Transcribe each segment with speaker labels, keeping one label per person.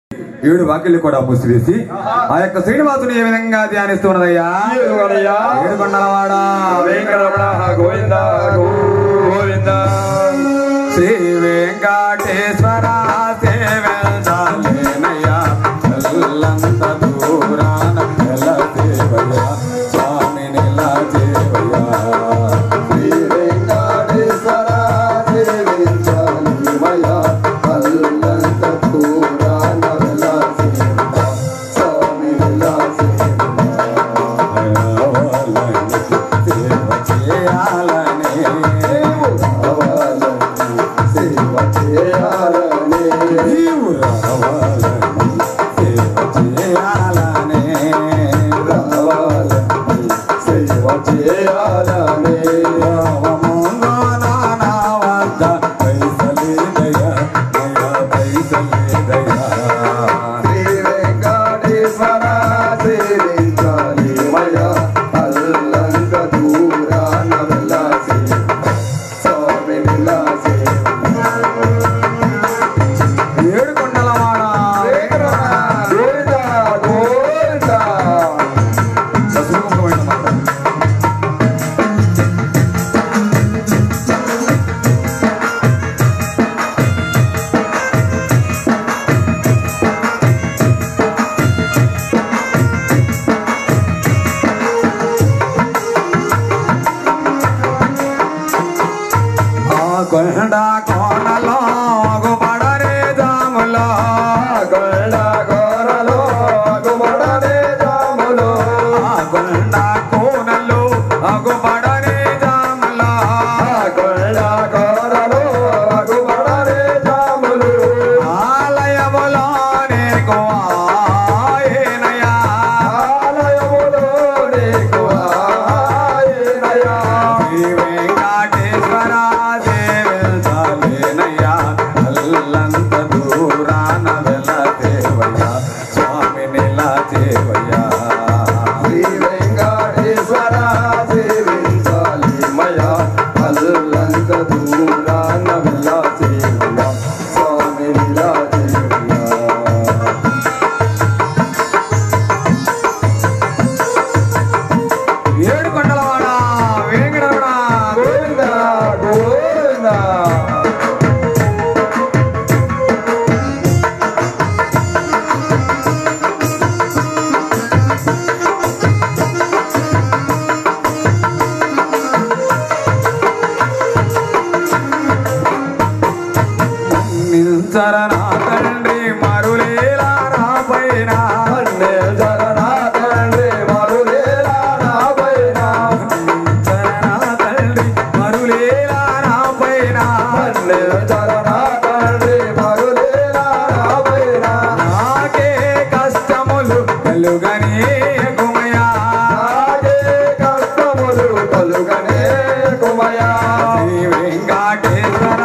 Speaker 1: ఏడు వాకిళ్ళు కూడా మూసివేసి ఆ యొక్క శ్రీనివాసుని ఏ విధంగా ధ్యానిస్తున్నదయ్యా
Speaker 2: ఏడుగొండయ్యా.
Speaker 1: ఏడు కొండలవాడా
Speaker 2: వెంకటరమణ గోవింద గోవింద
Speaker 1: శ్రీ వెంకటేశ్వర సేవెల్దాలేనయ్యా చల్లంత దూరాన నెల దేవయ్యా స్వామి నెల దేవయ్యా
Speaker 3: శ్రీ వెంకటేశ్వర సేవించాలిమయా అల్లంత దూరాన వెలసిన స్వామి విలాసిన
Speaker 1: సేవ చేయాలనే
Speaker 3: రావాలని సేవ చేయాలని
Speaker 1: నీవు రావాలని సేవ చేయాలనే
Speaker 3: రావాలని సేవ చేయాలని
Speaker 1: రావములో నానా వద్ద పైసలేదయ్యా నయా పైసలేదయ్యా
Speaker 3: శ్రీ వెంకటేశ్వర సేవించాలిమయా అల్లంత దూరాన వెలసిన స్వామి విలాసిన
Speaker 1: ఏడు కొండలవాడ
Speaker 3: గోవింద గోవింద
Speaker 1: పసుపుముఖమైన మాట. ఆ కొండ కోనలో గుబడరే జాములో
Speaker 3: గొల్ల గోరలో గుమడనే జాములో
Speaker 1: ఆ కొండ కోనలో గుబడరే జాములో
Speaker 3: గొల్ల గోరలో గుమడనే జాములు
Speaker 1: ఆలయములోనే కోయనయా
Speaker 3: ఆలయములో నీకు ఆయనయా
Speaker 1: శ్రీ వెంకటేశ్వర దేవెల్సాలేనయ్యా అల్లంత దూరాన వెలతేవయ్యా స్వామి నిలతేవయ్యా
Speaker 3: శ్రీ వెంకటేశ్వర సేవించాలి మయా అల్లంత దూరాన విలాసేయ స్వామి విలాసేయ
Speaker 1: ఏడు కొండలవాడ వేంకటరమణ
Speaker 3: గోవింద గోవింద
Speaker 1: నిల్చరనా తండ్రి మరులేలా నా పైన
Speaker 3: అన్నే జగనా తండ్రి మరులేలా నా పైన
Speaker 1: నిల్చరనా తండ్రి మరులేలా నా పైన
Speaker 3: అన్నే జగనా తండ్రి మరులేలా నా పైన
Speaker 1: నాకే కష్టములు కలుగనే గుమయా
Speaker 3: నాగే కష్టములు కలుగనే కుమయా
Speaker 1: శ్రీ వెంకటేశ్వర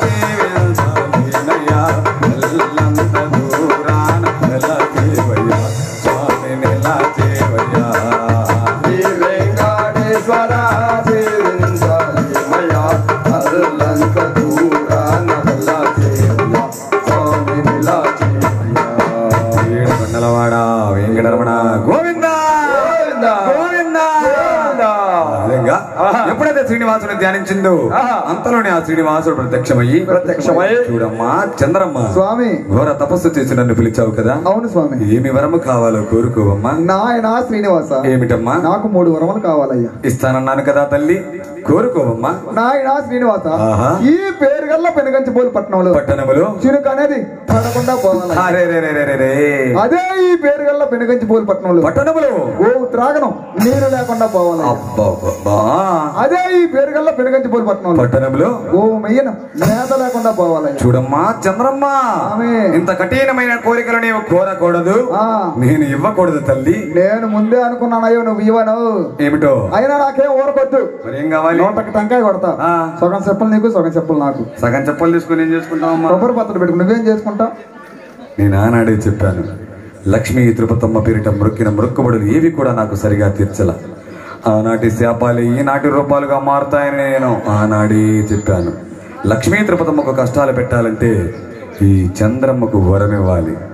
Speaker 1: దేవేంద్రయ్యా ఎల్లంత దూరాన వెలతేవయ్యా స్వామి నిలతేవయ్యా
Speaker 3: శ్రీ వెంకటేశ్వర సేవించాలి మయా అల్లంక దూరాన వెళ్ళచేయ స్వామి నిలాచేయ
Speaker 1: ఏడు కొండలవాడ వెంకటరమణ గోవింద
Speaker 3: గోవింద.
Speaker 1: గోవింద
Speaker 3: గోవింద.
Speaker 1: అదేగా,
Speaker 3: ఆహా.
Speaker 1: ఎప్పుడైతే శ్రీనివాసుని ధ్యానించిందో
Speaker 3: ఆహా.
Speaker 1: అంతలోనే ఆ శ్రీనివాసుడు ప్రత్యక్షమయ్యి
Speaker 3: ప్రత్యక్షమై
Speaker 1: చూడమ్మా చంద్రమ్మ
Speaker 4: స్వామి
Speaker 1: ఘోర తపస్సు చేసి నన్ను పిలిచావు కదా
Speaker 4: అవును స్వామి
Speaker 1: ఏమి వరము కావాలో కోరుకోవమ్మా
Speaker 4: నాయన శ్రీనివాస
Speaker 1: ఏమిటమ్మా
Speaker 4: నాకు మూడు వరములు కావాలయ్యా
Speaker 1: ఇస్తానన్నాను కదా తల్లి కోరుకోవమ్మా
Speaker 4: నాయన శ్రీనివాస
Speaker 1: ఆహా.
Speaker 4: ఈ పేరు గల్ల పెనుగంచిపోలు పట్టణంలో
Speaker 1: పట్టణములో
Speaker 4: చిరుకు అనేది పడకుండా పోవాలి
Speaker 1: అరే రే రే రే రే రే.
Speaker 4: అదే ఈ పేరు గల్ల పెనుగంచిపోలు పట్టణంలో
Speaker 1: పట్టణములో
Speaker 4: గోవు త్రాగనం నీరు లేకుండా పోవాలి
Speaker 1: అబ్బబ్బబ్బా.
Speaker 4: అదే ఈ పేరు గల్ల పెనుగంచిపోలు పట్టణంలో
Speaker 1: పట్టణములో
Speaker 4: గోవు మెయ్యను మేత లేకుండా పోవాలి
Speaker 1: చూడమ్మా చంద్రమ్మ
Speaker 4: ఆమె.
Speaker 1: ఇంత కఠినమైన కోరికలు నీవు కోరకూడదు
Speaker 4: ఆ.
Speaker 1: నేను ఇవ్వకూడదు తల్లి
Speaker 4: నేను ముందే అనుకున్నాను అయ్యో నువ్వు ఇవ్వను
Speaker 1: ఏమిటో
Speaker 4: అయినా నాకేం ఊరకొద్దు
Speaker 1: మరి ఏం కావాలి
Speaker 4: నోటకి టంకాయ కొడతా
Speaker 1: ఆ.
Speaker 4: సగం చెప్పులు నీకు సగం చెప్పులు నాకు
Speaker 1: సగం చెప్పలు తీసుకుని ఏం చేసుకుంటావమ్మా
Speaker 4: కొబ్బరి పత్రం పెట్టుకుని నువ్వేం చేసుకుంటావు
Speaker 1: నేను ఆనాడే చెప్పాను లక్ష్మీ తిరుపతమ్మ పేరిట మృక్కిన మృక్కుబడులు ఏవి కూడా నాకు సరిగా తీర్చల ఆనాటి శాపాలు ఈనాటి రూపాలుగా మారుతాయని నేను ఆనాడే చెప్పాను లక్ష్మీ తిరుపతమ్మకు కష్టాలు పెట్టాలంటే ఈ చంద్రమ్మకు వరం ఇవ్వాలి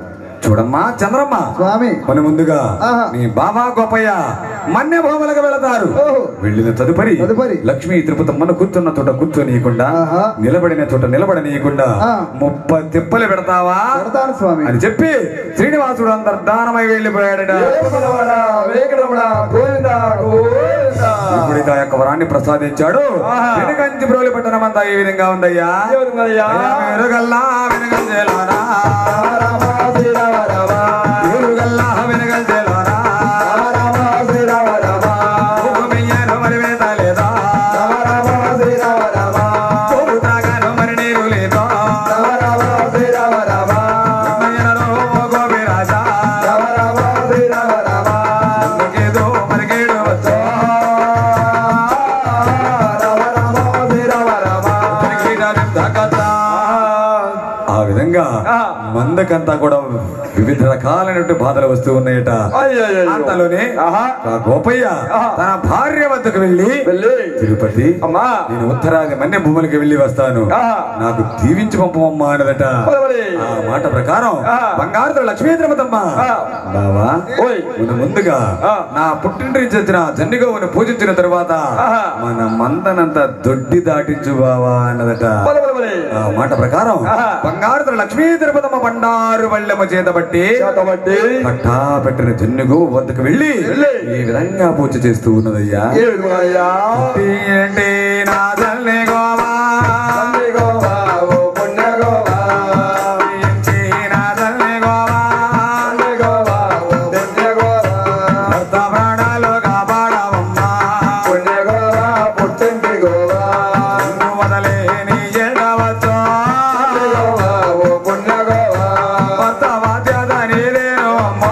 Speaker 1: చూడమ్మా చంద్రమ్మ
Speaker 4: స్వామి
Speaker 1: మన ముందుగా
Speaker 4: ఆహా.
Speaker 1: నీ బాబా గోపయ్య మన్య భూములకు వెళతారు
Speaker 4: ఓహో.
Speaker 1: వెళ్ళిన తదుపరి
Speaker 4: తదుపరి.
Speaker 1: లక్ష్మీ తిరుపతమ్మను కూర్చున్న చోట కూర్చోనీయకుండా
Speaker 4: ఆహా.
Speaker 1: నిలబడిన చోట నిలబడనీయకుండా
Speaker 4: ఆ.
Speaker 1: ముప్ప తిప్పలు పెడతావా
Speaker 4: పెడతాను స్వామి
Speaker 1: అని చెప్పి శ్రీనివాసుడు అంతర్ధానమై వెళ్ళిపోయాడట
Speaker 3: రమణ వెంకటరమణ గోవింద గోవింద
Speaker 1: ఇప్పుడు ఆ యొక్క వరాన్ని ప్రసాదించాడు
Speaker 3: ఆహా.
Speaker 1: వెనుకంచి బ్రోలి పట్టణమంతా ఈ విధంగా ఉందయ్యా
Speaker 3: ఏ విధంగా
Speaker 1: అయ్యా, వెనుగల్లా వెనుగంజేలోనా
Speaker 3: రామ శ్రీరామ రామ
Speaker 1: వెనుగల్లా వెనుగంజేలోనా
Speaker 3: రామ శ్రీరామ రామ
Speaker 1: భూమియ్యను మరి వేతలేదా
Speaker 3: రామ శ్రీరామ రామ
Speaker 1: భూమి త్రాగను మరి నీరు లేదో
Speaker 3: రామ శ్రీరామ రామ
Speaker 1: ఉమ్మయ్యనలో గోపిరాజా
Speaker 3: రామ శ్రీరామ రామ
Speaker 1: ఇందుకేదో మరికేడు వచ్చో
Speaker 3: రామ రామ శ్రీరామ రామ
Speaker 1: మరికేడాది దాకతా. ఆ విధంగా
Speaker 3: ఆ.
Speaker 1: మందకంతా కూడా వివిధ రకాలైనటువంటి బాధలు వస్తూ ఉన్నాయట
Speaker 3: అయ్యయ్యో.
Speaker 1: అంతలోనే
Speaker 3: ఆహా.
Speaker 1: ఆ గోపయ్య
Speaker 3: ఆహా.
Speaker 1: తన భార్య వద్దకు వెళ్ళి
Speaker 3: వెళ్ళి
Speaker 1: తిరుపతి
Speaker 3: అమ్మా
Speaker 1: నేను ఉత్తరాది మన్య భూములకి వెళ్ళి వస్తాను
Speaker 3: ఆహా.
Speaker 1: నాకు దీవించి పంపమమ్మా అన్నదట
Speaker 3: పలవలి.
Speaker 1: ఆ మాట ప్రకారం
Speaker 3: ఆహా.
Speaker 1: బంగారు లక్ష్మీ తిరుపతమ్మ
Speaker 3: ఆ.
Speaker 1: బావా
Speaker 3: ఓయ్.
Speaker 1: ముందు ముందుగా
Speaker 3: ఆ.
Speaker 1: నా పుట్టింటి నుంచి వచ్చిన జన్నిగోవుని పూజించిన తరువాత
Speaker 3: ఆహా.
Speaker 1: మన మందనంత దొడ్డి దాటించు బావా అన్నదట
Speaker 3: పలవలి.
Speaker 1: ఆ మాట ప్రకారం
Speaker 3: ఆహా.
Speaker 1: బంగారు లక్ష్మీ తిరుపతమ్మ బండారు వల్లెమ చేత బట్టి
Speaker 3: చేతబట్టి
Speaker 1: పట్టా పెట్టిన జన్నుగు వద్దకు వెళ్ళి
Speaker 3: వెళ్ళి.
Speaker 1: ఈ విధంగా పూజ చేస్తూ ఉన్నదయ్యా
Speaker 3: ఏ విధంగా
Speaker 1: ఏంటి నా తల్లి గోవా
Speaker 3: తండ్రి గోవా ఓ పుణ్య గోవా
Speaker 1: ఏంటి నా తల్లి గోవా
Speaker 3: తండ్రి గోవా ఓ పుణ్య గోవా
Speaker 1: భర్త ప్రాణాలు కాపాడవమ్మా
Speaker 3: పుణ్య గోవా పుట్టింటి గోవా
Speaker 1: నిన్ను వదలే నీ ఎడవచ్చో
Speaker 3: తండ్రి గోవా ఓ పుణ్య గోవా
Speaker 1: భర్త బాధ్యత నీదేను అమ్మా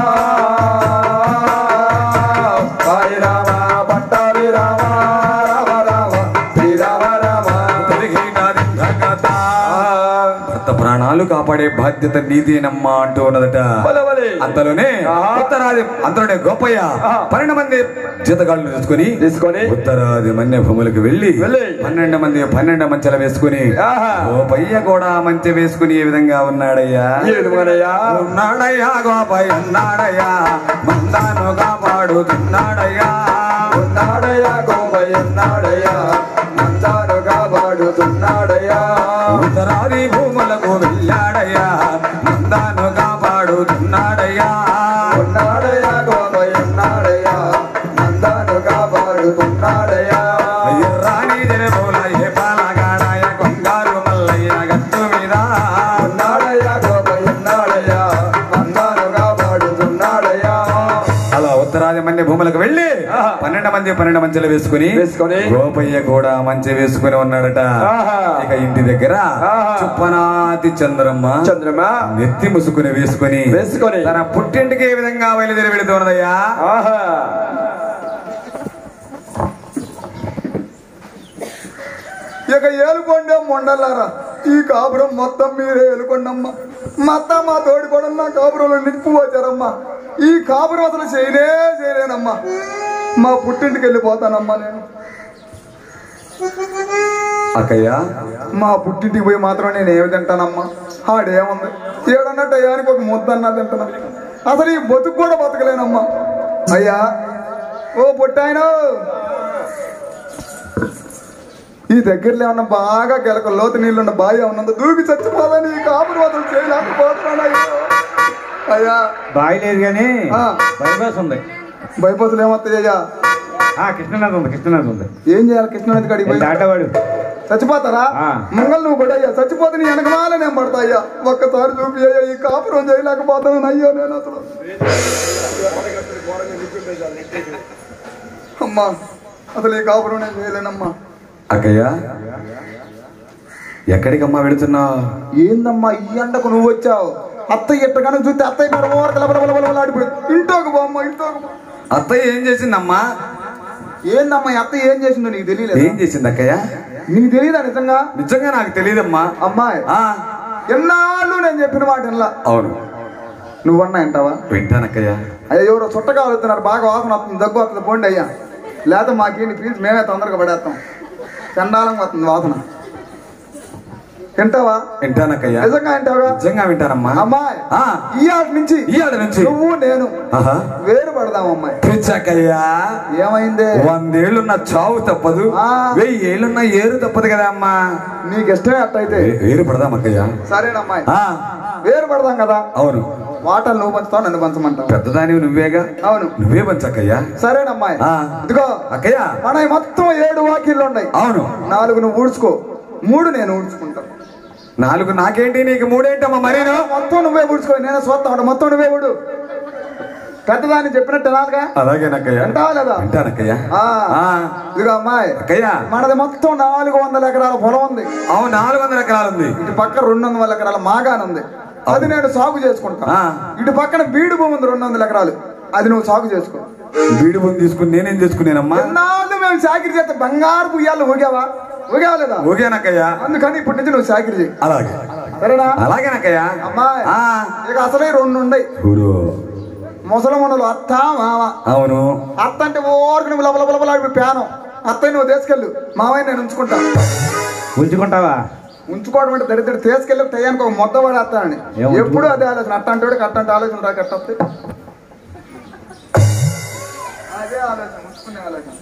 Speaker 3: హరి రామ పట్టాభి రామ రామ రామ శ్రీరామ రామ
Speaker 1: తిరిగినది భగత. భర్త ప్రాణాలు కాపాడే బాధ్యత నీదేనమ్మా అంటూ ఉన్నదట
Speaker 3: బలబలి.
Speaker 1: అంతలోనే
Speaker 3: ఆహా.
Speaker 1: ఉత్తరాది అంతలోనే గోపయ్య
Speaker 3: ఆహా.
Speaker 1: పన్నెండు మంది జీతగాళ్ళు తీసుకుని
Speaker 3: తీసుకొని
Speaker 1: ఉత్తరాది మన్య భూములకు వెళ్ళి
Speaker 3: వెళ్ళి.
Speaker 1: పన్నెండు మంది పన్నెండు మంచెల వేసుకుని
Speaker 3: ఆహా.
Speaker 1: గోపయ్య కూడా మంచె వేసుకుని ఏ విధంగా ఉన్నాడయ్యా
Speaker 3: ఏ విధంగానయ్యా
Speaker 1: ఉన్నాడయ్యా గోపయ్య ఉన్నాడయ్యా మందాను కాపాడుతున్నాడయ్యా
Speaker 3: ఉన్నాడయ్యా గోపయ్య ఉన్నాడయ్యా మందారుగా పాడుతున్నాడయ్యా
Speaker 1: ఉత్తరాది భూములకు వెళ్ళాడయ్యా మందాను కాపాడుతున్నాడయ్యా
Speaker 3: ఉన్నాడయ్యా గోపయ్య ఉన్నాడయ్యా మందారుగా పాడుతున్నాడయ్యా
Speaker 1: ఎర్రాని జనముల ఏ పాలగాడాయ కొంగారు మల్లయ్య గట్టు మీద
Speaker 3: ఉన్నాడయ్యా గోపయ్య ఉన్నాడయ్యా మందారుగా పాడుతున్నాడయ్యా
Speaker 1: అలా ఉత్తరాది మంది భూములకు వెళ్ళి
Speaker 3: ఆహా.
Speaker 1: పన్నెండు మంది పన్నెండు మంచులు వేసుకుని
Speaker 3: వేసుకొని
Speaker 1: గోపయ్య కూడా మంచి వేసుకుని ఉన్నాడట
Speaker 3: ఆహా.
Speaker 1: ఇక ఇంటి దగ్గర
Speaker 3: ఆహా.
Speaker 1: చుప్పనాతి చంద్రమ్మ
Speaker 3: చంద్రమా
Speaker 1: నెత్తి ముసుకుని వేసుకుని
Speaker 3: వేసుకొని.
Speaker 1: తన పుట్టింటికి ఏ విధంగా బయలుదేరి వెళుతున్నదయ్యా
Speaker 3: ఆహా
Speaker 4: ఇక ఏలుకొండే మొండలారా ఈ కాపురం మొత్తం మీరే ఏలుకొండమ్మా మొత్తం మా తోడి కూడా నా కాపురంలో నిప్పు వచ్చారమ్మా ఈ కాపురం అసలు చేయలే చేయలేనమ్మా మా పుట్టింటికి వెళ్ళిపోతానమ్మా నేను
Speaker 1: అక్కయ్య
Speaker 4: మా పుట్టింటికి పోయి మాత్రం నేను ఏమి తింటానమ్మా ఆడేముంది ఏడన్న టయానికి ఒక ముద్ద అన్నా తింటాను అసలు ఈ బతుకు కూడా బతకలేనమ్మా అయ్యా ఓ పుట్టాయన ఈ దగ్గరలో ఏమన్నా బాగా గెలక లోతు నీళ్ళున్న బావి ఏమన్నా దూకి చచ్చిపోదని ఈ కాపురు అసలు చేయలేకపోతున్నాను అయ్యా అయ్యా
Speaker 5: బావి లేదు కానీ
Speaker 4: ఆ.
Speaker 5: బైపాస్ ఉంది
Speaker 4: బైపాసులు ఏమొస్తాయ్యా
Speaker 5: ఆ కృష్ణనాథ్ ఉంది కృష్ణనాథ్ ఉంది
Speaker 4: ఏం చేయాలి కృష్ణనది కాడికి పోయి
Speaker 5: దాటవాడు
Speaker 4: చచ్చిపోతారా
Speaker 5: ఆ.
Speaker 4: మంగళ నువ్వు కూడా అయ్యా చచ్చిపోతే నీ వెనకమాల నేను పడతా అయ్యా ఒక్కసారి చూపి అయ్యా ఈ కాపురం చేయలేకపోతాను అయ్యో నేను అసలు అమ్మా అసలు ఈ కాపురం నేను చేయలేనమ్మా
Speaker 1: అక్కయ్య ఎక్కడికమ్మా వెళుతున్నావు
Speaker 4: ఏందమ్మా ఈ ఎండకు నువ్వు వచ్చావు అత్తయ్య ఎట్టగానే చూస్తే అత్తయ్య మీద ఓరక లబలబలబలాడిపోయింది ఇంటోకి బామ్మ ఇంటోకి బా.
Speaker 1: అత్తయ్య ఏం చేసిందమ్మా
Speaker 4: ఏందమ్మా ఈ అత్తయ్య ఏం చేసిందో నీకు తెలియలేదు
Speaker 1: ఏం చేసింది అక్కయ్య
Speaker 4: నీకు తెలియదా నిజంగా
Speaker 1: నిజంగా నాకు తెలియదమ్మా
Speaker 4: అమ్మాయి
Speaker 1: ఆ,
Speaker 4: ఎన్నాళ్ళు నేను చెప్పిన మాట వినలా
Speaker 1: అవును
Speaker 4: నువ్వన్నా వింటావా
Speaker 1: వింటానక్కయ్య
Speaker 4: అయ్యా ఎవరో చుట్టగా వెళ్తున్నారు బాగా వాసన వస్తుంది దగ్గు వస్తుంది పోండి అయ్యా లేకపోతే మాకేంటి ప్లీజ్ మేమే తొందరగా పడేస్తాం చండాలంగా వస్తుంది వాసన వింటావా
Speaker 1: వింటానక్కయ్యా
Speaker 4: నిజంగా వింటావా
Speaker 1: నిజంగా వింటానమ్మా
Speaker 4: అమ్మాయి
Speaker 1: ఆ.
Speaker 4: ఈ ఆట నుంచి
Speaker 1: ఈ ఆడ నుంచి
Speaker 4: నువ్వు నేను
Speaker 1: ఆహా
Speaker 4: వేరు పడదాం అమ్మాయి
Speaker 1: పిచ్చాకయ్యా
Speaker 4: ఏమైంది
Speaker 1: వందేళ్లున్న చావు తప్పదు
Speaker 4: ఆ.
Speaker 1: వెయ్యి ఏళ్ళున్న ఏరు తప్పదు కదా అమ్మా
Speaker 4: నీకు ఇష్టమే అట్టయితే
Speaker 1: వే- వేరు పడదాం అక్కయ్యా
Speaker 4: సరేనమ్మాయి
Speaker 1: ఆ,
Speaker 4: వేరు పడదాం కదా
Speaker 1: అవును
Speaker 4: వాటలు నువ్వు పంచుతావు నన్ను పంచమంటావు
Speaker 1: పెద్దదాని నువ్వేగా
Speaker 4: అవును
Speaker 1: నువ్వే పంచక్కయ్యా
Speaker 4: సరేనమ్మాయి
Speaker 1: ఆ.
Speaker 4: ఇదిగో
Speaker 1: అక్కయ్య
Speaker 4: మన మొత్తం ఏడు వాకిళ్ళు ఉన్నాయి
Speaker 1: అవును
Speaker 4: నాలుగు నువ్వు ఊడ్చుకో మూడు నేను ఊడ్చుకుంటా
Speaker 1: నాలుగు నాకేంటి నీకు మూడేంటమ్మా మరీను
Speaker 4: మొత్తం నువ్వే ఊడ్చుకో నేను చూస్తా ఉంటా మొత్తం నువ్వే ఊడు పెద్దదాన్ని చెప్పినట్టు వినాలిగా
Speaker 1: అలాగేనక్కయ్యా
Speaker 4: వింటావా లేదా
Speaker 1: వింటానక్కయ్యా
Speaker 4: ఆ.
Speaker 1: ఆ,
Speaker 4: ఇదిగో అమ్మాయి
Speaker 1: అక్కయ్యా
Speaker 4: మనది మొత్తం నాలుగు వందల ఎకరాల పొలం ఉంది
Speaker 1: అవును నాలుగు వందల ఎకరాలు ఉంది
Speaker 4: ఇటు పక్క రెండు వందల ఎకరాల మాగాన్ ఉంది అది నేను సాగు చేసుకుంటా
Speaker 1: ఆ.
Speaker 4: ఇటు పక్కన బీడు భూమి ఉంది రెండు వందల ఎకరాలు అది నువ్వు సాగు చేసుకో
Speaker 1: వీడి భూమి తీసుకుని నేనేం చేసుకునేనమ్మా
Speaker 4: ఎన్నాళ్ళు మేము చాకిరి చేస్తే బంగారు ఉయ్యాలు ఊగావా ఊగావా లేదా
Speaker 1: ఓకేనక్కయ్యా
Speaker 4: అందుకని ఇప్పటి నుంచి నువ్వు చాకిరి చేయి
Speaker 1: అలాగే
Speaker 4: సరేనా
Speaker 1: అలాగేనక్కయ్యా
Speaker 4: అమ్మాయి
Speaker 1: ఆ.
Speaker 4: ఇక అసలే రెండు ఉన్నాయి
Speaker 1: చూడు
Speaker 4: ముసలమనులు అత్త మామ
Speaker 1: అవును
Speaker 4: అత్త అంటే ఓరికి నువ్వు లబల లబల ప్యానం అత్తయ్య నువ్వు తీసుకెళ్ళు మామయ్య నేను ఉంచుకుంటా
Speaker 5: ఉంచుకుంటావా
Speaker 4: ఉంచుకోవడం అంటే దరిద్రుడు తీసుకెళ్ళి టయానికి ఒక మొద్ద పడేస్తానని
Speaker 5: ఏం ఉంచుకో-
Speaker 4: ఎప్పుడు అదే ఆలోచన అట్ట అంటే అట్టంటే ఆలోచన రా కట్టొస్తే అదే ఆలోచన ఉంచుకునే ఆలోచన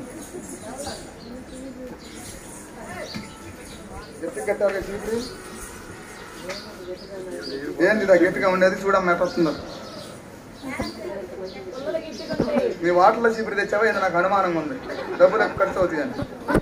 Speaker 4: గట్టి కట్టాలి చీపురు ఏంది ఇదా గట్టిగా ఉండేది చూడమ్మ ఎట్ట వస్తుందో మీ వాటర్లో చీపురు తెచ్చావా ఇది నాకు అనుమానంగా ఉంది డబ్బులు ఎక్కువ ఖర్చు అవుతాయి అని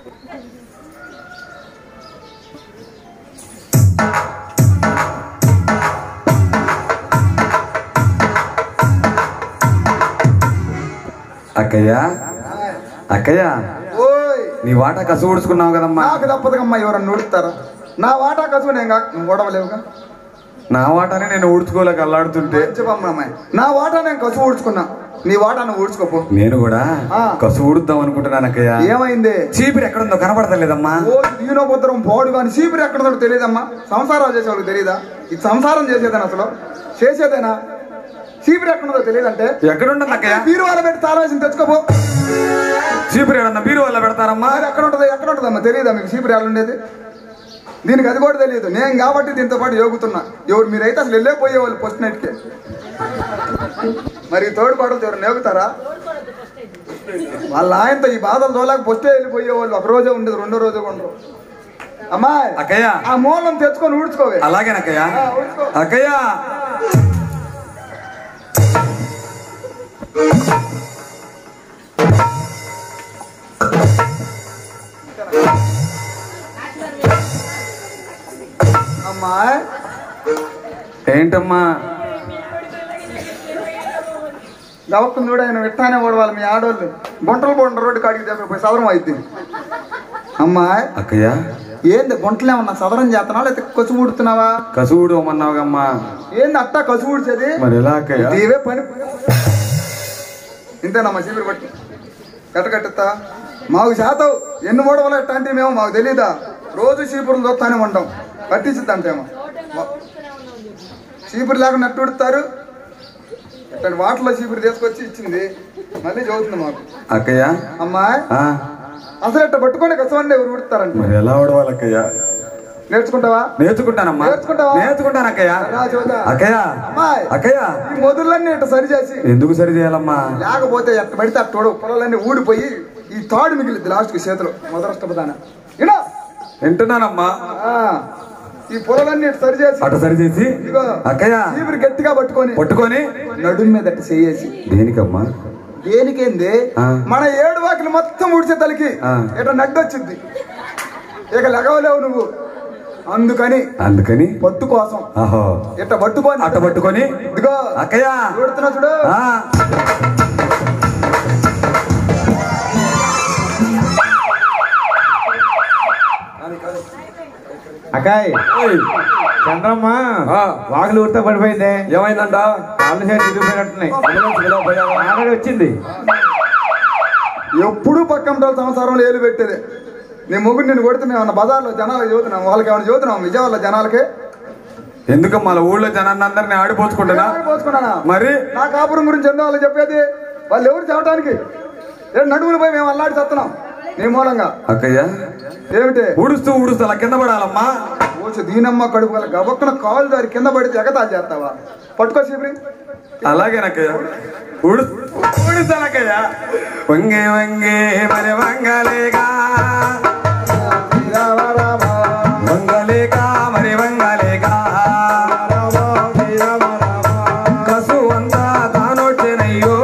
Speaker 1: అక్కయ్యా అక్కయ్యా
Speaker 4: ఓయ్
Speaker 1: నీ వాటా కసు ఊడ్చుకున్నావు కదమ్మా
Speaker 4: నాకు తప్పదుకమ్మా ఎవరన్నా నూడుతారా నా వాటా కసువు నేను కాక నువ్వు ఓడవలేవుగా
Speaker 1: నా వాటాని నేను ఊడ్చుకోలేక అల్లాడుతుంటే
Speaker 4: చెప్పమ్మా అమ్మాయి నా వాటా నేను కసువు ఊడ్చుకున్నా నీ వాటా నువ్వు ఊడ్చుకోపో
Speaker 1: నేను కూడా
Speaker 4: ఆ.
Speaker 1: కసు ఊడుద్దాం అనుకుంటున్నాను అక్కయ్య
Speaker 4: ఏమైంది
Speaker 1: చీపిరి ఎక్కడుందో కనపడతలేదమ్మా
Speaker 4: ఓ దీనోపద్రం పోడు కానీ చీపురు ఎక్కడ ఉందో తెలియదమ్మా సంసారాలు చేసే వాళ్ళకి తెలియదా ఇది సంసారం చేసేదేనా అసలు చేసేదేనా చీపురు ఎక్కడ ఉందో తెలియదంటే
Speaker 1: ఎక్కడుంటుంది అక్కయ్య
Speaker 4: బీరు వాళ్ళ పెట్టి తాళం వేసి తెచ్చుకోపో
Speaker 1: చీపిరి ఏడన్నా బీరు వల్ల పెడతారమ్మా
Speaker 4: మరి ఎక్కడ ఉంటుంది ఎక్కడ ఉంటుందమ్మా తెలియదా మీకు చీపురు ఎలా ఉండేది దీనికి అది కూడా తెలియదు నేను కాబట్టి దీంతో పాటు యోగుతున్నా ఎవరు మీరైతే అసలు వెళ్ళే పోయేవాళ్ళు పోస్ట్ నైట్కే మరి తోడు పాటలతో ఎవరు నేగుతారా వాళ్ళ ఆయనతో ఈ బాధలు తోలాక పొస్టే వెళ్ళిపోయేవాళ్ళు ఒక రోజే ఉండేది రెండో రోజే ఉండరు అమ్మాయి
Speaker 1: అక్కయ్య
Speaker 4: ఆ మూలం తెచ్చుకొని ఊడ్చుకోవే
Speaker 1: అలాగేనక్కయ్య
Speaker 4: ఆ, ఊడ్చుకో.
Speaker 1: అక్కయ్య
Speaker 4: అమ్మాయి
Speaker 1: ఏంటమ్మా
Speaker 4: గవక్కుని చూడ ఆయన విట్టానే ఓడవాలి మీ ఆడవాళ్ళు గుంటలు పోండి రోడ్డు కాడికి చెప్పిపోయి సదరం అయింది అమ్మాయి
Speaker 1: అక్కయ్య
Speaker 4: ఏంది గుంటలు ఏమన్నా సదరం చేస్తున్నావా లేకపోతే కసు ఊడుతున్నావా
Speaker 1: కసు ఊడమన్నావుగమ్మా
Speaker 4: ఏంది అట్టా కసు ఊడ్చేది
Speaker 1: మరి ఎలా అక్కయ్య
Speaker 4: ఇవే పని ఇంతేనమ్మా చీపురు పట్టి కట్ట కట్టిస్తా మాకు శాతం ఎన్ని మూడవలు ఎట్టంటే మేము మాకు తెలీదా రోజు చీపురులు చూస్తానే ఉంటాం కట్టించిద్దంటేమో చీపురు లేకుండా నట్టు ఉడుతారు ఇట్లాంటి వాటర్లో చీపురు తీసుకొచ్చి ఇచ్చింది మళ్ళీ చదువుతుంది మాకు
Speaker 1: అక్కయ్య
Speaker 4: అమ్మాయి
Speaker 1: ఆ,
Speaker 4: అసలు ఇట్ట పట్టుకొని కసవండి ఎవరు ఉడుతారంట
Speaker 1: మరి ఎలా ఊడవాలి అక్కయ్య
Speaker 4: నేర్చుకుంటావా
Speaker 1: నేర్చుకుంటానమ్మా
Speaker 4: నేర్చుకుంటావా?
Speaker 1: నేర్చుకుంటాను అక్కయ్య
Speaker 4: రా చూద్దాం.
Speaker 1: అక్కయ్య
Speaker 4: అమ్మాయి
Speaker 1: అక్కయ్య
Speaker 4: ఈ మొదలన్నీ ఇట్ట సరి చేసి
Speaker 1: ఎందుకు సరి చేయాలమ్మా
Speaker 4: లేకపోతే ఎట్ట పడితే అట్టోడు పొలాలన్నీ ఊడిపోయి ఈ తాడు మిగిలింది లాస్ట్కి చేతిలో మొదలష్టపదాన ఇనా
Speaker 1: వింటున్నానమ్మా
Speaker 4: ఈ పొలాలన్నీ ఇట్ట సరి చేసి
Speaker 1: అటు సరి చేసి
Speaker 4: ఇదిగో
Speaker 1: అక్కయ్య
Speaker 4: చీపురు గట్టిగా పట్టుకొని
Speaker 1: పట్టుకొని
Speaker 4: నడుము మీద అట్ట చేసి
Speaker 1: దేనికమ్మా
Speaker 4: దేనికేంది
Speaker 1: ఆ.
Speaker 4: మన ఏడు వాకిలు మొత్తం ఊడ్చే తలకి
Speaker 1: ఆ.
Speaker 4: ఇట్ట నడ్డొచ్చింది ఇక లెగవలేవు నువ్వు అందుకని
Speaker 1: అందుకని
Speaker 4: పట్టు కోసం
Speaker 1: ఆహో
Speaker 4: ఇట్ట పట్టుకొని
Speaker 1: అట్ట పట్టుకొని
Speaker 4: ఇదిగో
Speaker 1: అక్కయ్య
Speaker 4: చూడుతున్నా చూడు
Speaker 1: ఆ,
Speaker 5: అకాయ్
Speaker 2: ఓయ్,
Speaker 5: చంద్రమ్మ
Speaker 2: ఆ.
Speaker 5: వాగులు ఊరితో పడిపోయింది
Speaker 2: ఏమైందంట
Speaker 5: కాళ్ళు చేతి తిరిగిపోయినట్టున్నాయి
Speaker 2: అంబులెన్స్ పిలవపోయావా?
Speaker 5: ఆల్రెడీ వచ్చింది
Speaker 4: ఎప్పుడు పక్కన సంసారంలో ఏలు పెట్టేది నీ మొగుడు నేను కొడుతున్నా ఏమన్నా బజార్లో జనాలకు చదువుతున్నాం వాళ్ళకి ఏమైనా చదువుతున్నాం విజయవాడలో జనాలకి
Speaker 1: ఎందుకమ్మా అలా ఊళ్ళో జనాన్ని అందరినీ ఆడిపోసుకుంటున్నా
Speaker 4: పోసుకున్నానా
Speaker 1: మరి
Speaker 4: నా కాపురం గురించి ఎందుకు వాళ్ళు చెప్పేది వాళ్ళు ఎవరు చెప్పడానికి ఏ నడుములు పోయి మేము అల్లాడి చేస్తున్నాం నీ మూలంగా
Speaker 1: అక్కయ్య
Speaker 4: ఏమిటి
Speaker 1: ఊడుస్తూ ఊడుస్తూ అలా కింద పడాలమ్మా
Speaker 4: కొంచెం దీనమ్మ కడుపు గల గబక్కన కాలు దారి కింద పడితే ఎగతాలు చేస్తావా పట్టుకో శిబిరి
Speaker 1: అలాగేనక్కయ్య ఉడు ఉడుతానక్కయ్య వంగే వంగే మరి వంగలేగా
Speaker 4: రామ రామ
Speaker 1: వంగలేక మరి వంగలేక
Speaker 4: రామ రామ
Speaker 1: కసు అంతా తానొచ్చెనయ్యో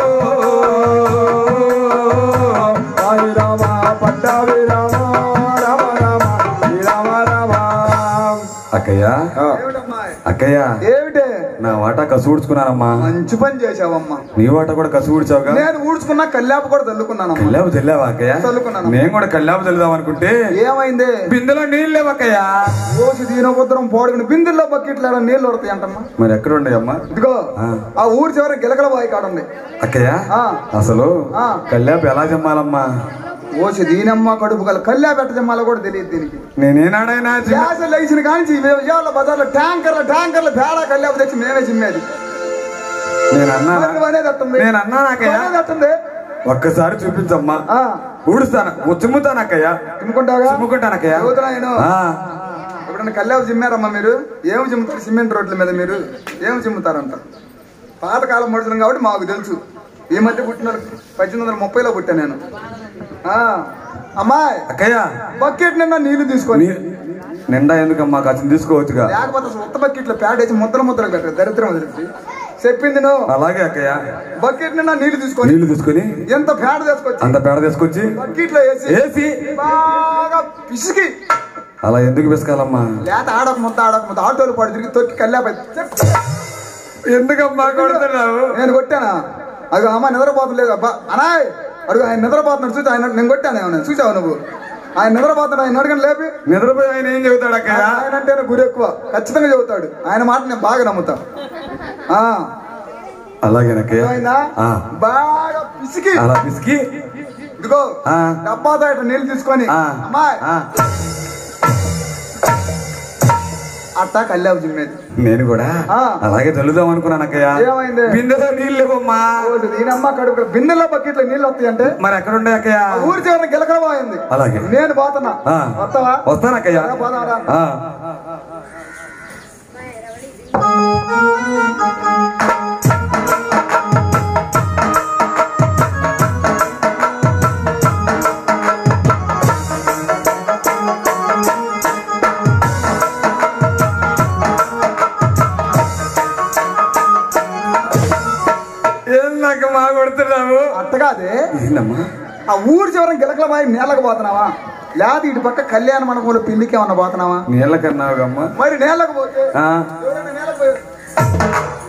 Speaker 4: హరి రామ పట్టాభి రామ రామ రామ హరి రామ రామ
Speaker 1: అక్కయ్య
Speaker 4: ఏమిటమ్మా?
Speaker 1: అక్కయ్య
Speaker 4: ఏమిటే
Speaker 1: నా వాటా కసు ఊడ్చుకున్నానమ్మా
Speaker 4: మంచి పని చేసావమ్మా
Speaker 1: నీ వాటా కూడా కసు ఊడ్చావుగా
Speaker 4: నేను ఊడ్చుకున్నా కల్లాపు కూడా చల్లుకున్నానమ్మా
Speaker 1: కల్లాపు చల్లావా అక్కయ్య
Speaker 4: చల్లుకున్నాను.
Speaker 1: నేను కూడా కల్లాపు చల్లుదాం అనుకుంటే
Speaker 4: ఏమైంది
Speaker 1: బిందెలో నీళ్ళు లేవు అక్కయ్య
Speaker 4: రోజు దీనోపద్రం పోడుకుని బిందుల్లో బకెట్ల నీళ్ళు పడతాయి అంటమ్మా
Speaker 1: మరి ఎక్కడ ఉండయమ్మా
Speaker 4: ఇదిగో
Speaker 1: ఆ.
Speaker 4: ఆ ఊరి చివరి గిలకల బాయి కాడుంది
Speaker 1: అక్కయ్య
Speaker 4: ఆ.
Speaker 1: అసలు
Speaker 4: ఆ.
Speaker 1: కల్లాపు ఎలా జమ్మాలమ్మా
Speaker 4: ఓసి దీనమ్మ కడుపు గల కల్లా పెట్ట జమ్మాలో కూడా తెలియదు దీనికి
Speaker 1: నేనేనాడైనా చిన్న-
Speaker 4: గ్యాస్ లేచిన కాంచి విజయాల బజార్లో ట్యాంకర్ల ట్యాంకర్ల పేడ కల్లాపు తెచ్చి మేమే చిమ్మేది
Speaker 1: నేను అన్నానా
Speaker 4: మరి నువ్వు అనేది అట్టుంది
Speaker 1: నేను అన్నానా అక్కయ్య
Speaker 4: అనేది అట్టుంది
Speaker 1: ఒక్కసారి చూపించమ్మా
Speaker 4: ఆ,
Speaker 1: ఊడుస్తాను చిమ్ముతాను అక్కయ్య
Speaker 4: చిమ్ముకుంటావా
Speaker 1: చిమ్ముకుంటాను అక్కయ్య
Speaker 4: చదువుతున్నా నేను
Speaker 1: ఆ,
Speaker 4: ఎప్పుడన్నా కల్లాపు చిమ్మారమ్మా మీరు ఏమి చిమ్ముతారు సిమెంట్ రోడ్ల మీద మీరు ఏమి చిమ్ముతారంట పాతకాలం మనుషులం కాబట్టి మాకు తెలుసు ఈ మధ్య పుట్టిన వాళ్ళు పద్దెనిమిది వందల ముప్పైలో పుట్టా నేను ఆ, అమ్మాయి
Speaker 1: అక్కయ్య
Speaker 4: బకెట్ నిండా నీళ్లు తీసుకొని
Speaker 1: నీ- నిండా ఎందుకమ్మా కాసిన తీసుకోవచ్చుగా
Speaker 4: లేకపోతే అసలు ఉత్త బకెట్లో ప్యాడేసి ముద్ర ముద్ర పెట్టారు దరిద్రం వదిలించి చెప్పింది నువ్వు
Speaker 1: అలాగే అక్కయ్య
Speaker 4: బకెట్ నిండా నీళ్లు తీసుకొని
Speaker 1: నీళ్లు తీసుకొని
Speaker 4: ఎంత పేడ తీసుకొచ్చి
Speaker 1: అంత పేడ తీసుకొచ్చి
Speaker 4: బకెట్లో వేసి
Speaker 1: వేసి
Speaker 4: బాగా పిసికి
Speaker 1: అలా ఎందుకు పిసకాలమ్మా
Speaker 4: లేత ఆడక ముద్ద ఆడక ముద్ద ఆటోలు పాడు తిరిగి తొక్కి కల్లాపై
Speaker 1: ఎందుకమ్మా కొడుతున్నావు
Speaker 4: నేను కొట్టానా అది అమ్మ నిద్రపోతలేదు అబ్బా అనాయ్ అడుగు ఆయన నిద్రపోతున్నాడు చూసి ఆయన నేను కొట్టాను ఏమన్నా చూసావు నువ్వు ఆయన నిద్రపోతున్నాడు ఆయన అడగని లేపి
Speaker 1: నిద్రపోయి ఆయన ఏం చెబుతాడు అక్కయ్య
Speaker 4: ఆయన అంటేనే గురి ఎక్కువ ఖచ్చితంగా చెబుతాడు ఆయన మాట నేను బాగా నమ్ముతా ఆ,
Speaker 1: అలాగేనక్కయ్య
Speaker 4: అర్థమైందా?
Speaker 1: ఆ,
Speaker 4: బాగా పిసికి
Speaker 1: అలా పిసికి
Speaker 4: ఇదిగో
Speaker 1: ఆ.
Speaker 4: డబ్బాతో ఇట్లా నీళ్ళు తీసుకొని
Speaker 1: ఆ,
Speaker 4: అమ్మాయి
Speaker 1: ఆ,
Speaker 4: అట్టా కల్లావు జిమ్మేది
Speaker 1: నేను కూడా
Speaker 4: ఆ.
Speaker 1: అలాగే చల్లుదాం అనుకున్నాను అక్కయ్య
Speaker 4: ఏమైంది?
Speaker 1: బిందెలో నీళ్ళు లేవమ్మా
Speaker 4: రోజు దీనమ్మ కడుపు బిందెల్లో బకెట్లో నీళ్ళు వస్తాయి అంటే
Speaker 1: మరి ఎక్కడ ఉండే అక్కయ్య
Speaker 4: ఊరి చివరిన గిలకల పోయింది
Speaker 1: అలాగే.
Speaker 4: నేను పోతున్నా
Speaker 1: ఆ.
Speaker 4: వస్తావా
Speaker 1: వస్తాను అక్కయ్య
Speaker 4: రా, పోదాం రా.
Speaker 1: ఆ. ఏం నాకు మా కొడుతున్నావు
Speaker 4: అట్టగాదే
Speaker 1: ఏంటమ్మా
Speaker 4: ఆ ఊరి చివరిన గిలకల పోయి నీళ్ళకి పోతున్నావా లేదా ఇటు పక్క కళ్యాణ మండపంలో పెళ్లికి ఏమన్నా పోతున్నావా
Speaker 1: నీళ్ళ కన్నావుగమ్మా
Speaker 4: మరి నేలకు పోతే
Speaker 1: ఆ,
Speaker 4: ఎవరైనా నేలకు పోయి